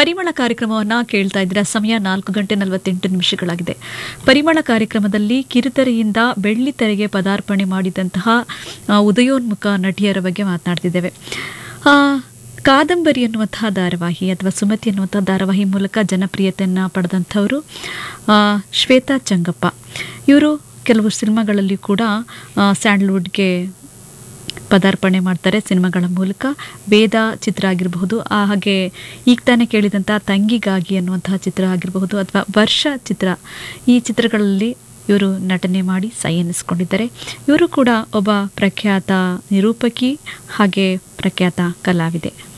ಪರಿಮಳ ಕಾರ್ಯಕ್ರಮವನ್ನು ಕೇಳ್ತಾ ಇದ್ದೀರಾ ಸಮಯ ನಾಲ್ಕು ಗಂಟೆ ನಲವತ್ತೆಂಟು ನಿಮಿಷಗಳಾಗಿದೆ ಪರಿಮಳ ಕಾರ್ಯಕ್ರಮದಲ್ಲಿ ಕಿರುತೆರೆಯಿಂದ ಬೆಳ್ಳಿ ತೆರೆಗೆ ಪದಾರ್ಪಣೆ ಮಾಡಿದಂತಹ ಆ, ಉದಯೋನ್ಮುಖ ನಟಿಯರ ಬಗ್ಗೆ ಮಾತನಾಡ್ತಿದ್ದೇವೆ ಆ, ಕಾದಂಬರಿ ಅನ್ನುವಂತಹ ಧಾರಾವಾಹಿ ಅಥವಾ ಸುಮತಿ ಅನ್ನುವಂತಹ ಧಾರಾವಾಹಿ ಮೂಲಕ ಜನಪ್ರಿಯತೆಯನ್ನು ಪಡೆದಂಥವರು ಆ, ಶ್ವೇತಾ ಚಂಗಪ್ಪ ಇವರು ಕೆಲವು ಸಿನಿಮಾಗಳಲ್ಲಿ ಕೂಡ ಆ, ಸ್ಯಾಂಡ್ಲ್ವುಡ್ಗೆ ಪದಾರ್ಪಣೆ ಮಾಡ್ತಾರೆ ಸಿನಿಮಾಗಳ ಮೂಲಕ ವೇದ ಚಿತ್ರ ಆಗಿರಬಹುದು ಆ ಹಾಗೆ ಈಗ ತಾನೇ ಕೇಳಿದಂಥ ತಂಗಿಗಾಗಿ ಅನ್ನುವಂತಹ ಚಿತ್ರ ಆಗಿರಬಹುದು ಅಥವಾ ವರ್ಷ ಚಿತ್ರ ಈ ಚಿತ್ರಗಳಲ್ಲಿ ಇವರು ನಟನೆ ಮಾಡಿ ಸೈ ಎನ್ನಿಸ್ಕೊಂಡಿದ್ದಾರೆ ಇವರು ಕೂಡ ಒಬ್ಬ ಪ್ರಖ್ಯಾತ ನಿರೂಪಕಿ ಹಾಗೆ ಪ್ರಖ್ಯಾತ ಕಲಾವಿದೆ